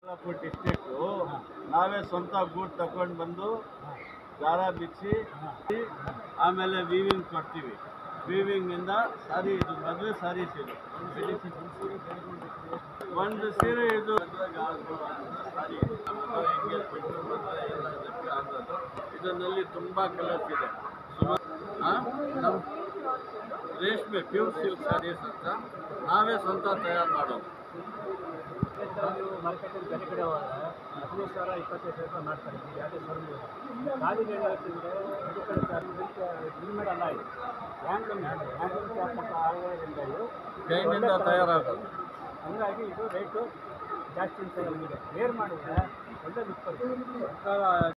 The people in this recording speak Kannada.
ಚಿಕ್ಕಬಳ್ಳಾಪುರ ಡಿಸ್ಟ್ರಿಕ್ಟು ನಾವೇ ಸ್ವಂತ ಗೂಡ್ ತಗೊಂಡು ಬಂದು ದಾರ ಬಿಚ್ಚಿ ಆಮೇಲೆ ವೀವಿಂಗ್ ಕೊಡ್ತೀವಿ ವೀವಿಂಗಿಂದ ಸಾರಿ ಇದು ಮದುವೆ ಸಾರೀಸ್ ಇದು ಒಂದು ಸೀರೆ ಇದು ಸಾರಿ ಇದರಲ್ಲಿ ತುಂಬ ಕಲರ್ಸ್ ಇದೆ ಸುಮಾರು ಆ? ನಮ್ಮ ರೇಷ್ಮೆ ಪ್ಯೂರ್ ಸಿಲ್ಕ್ ಸಾರೀಸ್ ಅಂತ ನಾವೇ ಸ್ವಂತ ತಯಾರು ಮಾಡೋದು ನೀವು ಮಾರ್ಕೆಟಲ್ಲಿ ಬೇರೆ ಕಡೆ ಹೋದರೆ ಹದಿನೈದು ಸಾವಿರ ಇಪ್ಪತ್ತೈದು ಸಾವಿರ ರೂಪಾಯಿ ಮಾಡ್ತಾರೆ ಈಗ ಯಾವುದೇ ಶೋರೂಮ್ ಖಾಲಿಗೆ ಏನು ಹೇಳ್ತಿದ್ರೆ ಇದು ಕಡೆ ಮಿಲ್ಮೇಡ್ ಅಲ್ಲ ಇದು ಹ್ಯಾಂಡ್ಲೂಮ್ ಹ್ಯಾಂಡ್ಲೂಮ್ ಕ್ರಾಫ್ಟ್ ಆಗೋದ್ರಿಂದ ಇದು ಕೈನಿಂದ ತಯಾರಾಗೋದು ಹಂಗಾಗಿ ಇದು ರೇಟು ಜಾಸ್ತಿ ಅಂತ ನಮಗೆ ವೇರ್ ಮಾಡಿದ್ರೆ ಒಳ್ಳೆ ಲುಕ್ ಬರುತ್ತೆ ಸರ್ಕಾರ